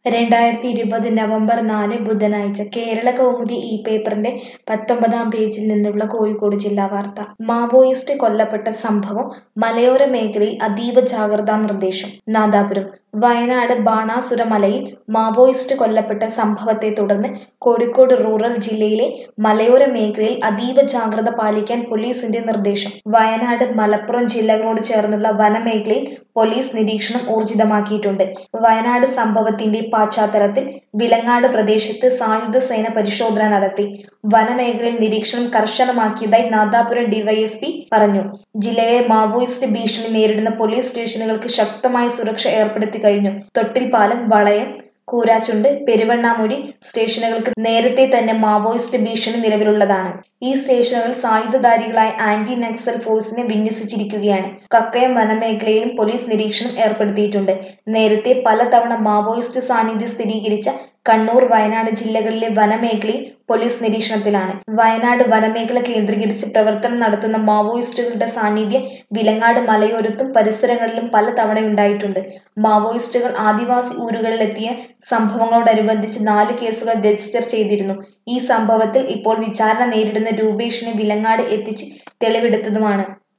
രണ്ടായിരത്തി ഇരുപത് നവംബർ നാല് ബുധനാഴ്ച കേരള കൗമുദി ഈ പേപ്പറിന്റെ പത്തൊമ്പതാം പേജിൽ നിന്നുള്ള കോഴിക്കോട് ജില്ലാ വാർത്ത മാവോയിസ്റ്റ് കൊല്ലപ്പെട്ട സംഭവം മലയോര മേഖലയിൽ അതീവ ജാഗ്രതാ നിർദ്ദേശം നാദാപുരം വയനാട് ബാണാസുര മലയിൽ മാവോയിസ്റ്റ് കൊല്ലപ്പെട്ട സംഭവത്തെ തുടർന്ന് കോഴിക്കോട് റൂറൽ ജില്ലയിലെ മലയോര മേഖലയിൽ അതീവ ജാഗ്രത പാലിക്കാൻ പോലീസിന്റെ നിർദ്ദേശം വയനാട് മലപ്പുറം ജില്ലകളോട് ചേർന്നുള്ള വനമേഖലയിൽ പോലീസ് നിരീക്ഷണം ഊർജിതമാക്കിയിട്ടുണ്ട് വയനാട് സംഭവത്തിന്റെ പശ്ചാത്തലത്തിൽ വിലങ്ങാട് പ്രദേശത്ത് സായുധ സേന പരിശോധന നടത്തി വനമേഖലയിൽ നിരീക്ഷണം കർശനമാക്കിയതായി നാദാപുരം ഡിവൈഎസ്പി പറഞ്ഞു ജില്ലയിലെ മാവോയിസ്റ്റ് ഭീഷണി നേരിടുന്ന പോലീസ് സ്റ്റേഷനുകൾക്ക് ശക്തമായ സുരക്ഷ ഏർപ്പെടുത്തി കഴിഞ്ഞു തൊട്ടിൽപ്പാലം വളയം കൂരാച്ചുണ്ട് പെരുവണ്ണാമൊഴി സ്റ്റേഷനുകൾക്ക് നേരത്തെ തന്നെ മാവോയിസ്റ്റ് ഭീഷണി നിലവിലുള്ളതാണ് ഈ സ്റ്റേഷനുകൾ സായുധധാരികളായ ആന്റി നക്സൽ ഫോഴ്സിനെ വിന്യസിച്ചിരിക്കുകയാണ് കക്കയം വനമേഖലയിലും പോലീസ് നിരീക്ഷണം ഏർപ്പെടുത്തിയിട്ടുണ്ട് നേരത്തെ പലതവണ മാവോയിസ്റ്റ് സാന്നിധ്യം സ്ഥിരീകരിച്ച കണ്ണൂർ വയനാട് ജില്ലകളിലെ വനമേഖലയിൽ പോലീസ് നിരീക്ഷണത്തിലാണ് വയനാട് വനമേഖല കേന്ദ്രീകരിച്ച് പ്രവർത്തനം നടത്തുന്ന മാവോയിസ്റ്റുകളുടെ സാന്നിധ്യം വിലങ്ങാട് മലയോരത്തും പരിസരങ്ങളിലും പലതവണയുണ്ടായിട്ടുണ്ട് മാവോയിസ്റ്റുകൾ ആദിവാസി ഊരുകളിലെത്തിയ സംഭവങ്ങളോടനുബന്ധിച്ച് നാല് കേസുകൾ രജിസ്റ്റർ ചെയ്തിരുന്നു ഈ സംഭവത്തിൽ ഇപ്പോൾ വിചാരണ നേരിടുന്ന രൂപേഷിനെ വിലങ്ങാട് എത്തിച്ച് തെളിവെടുത്തതുമാണ്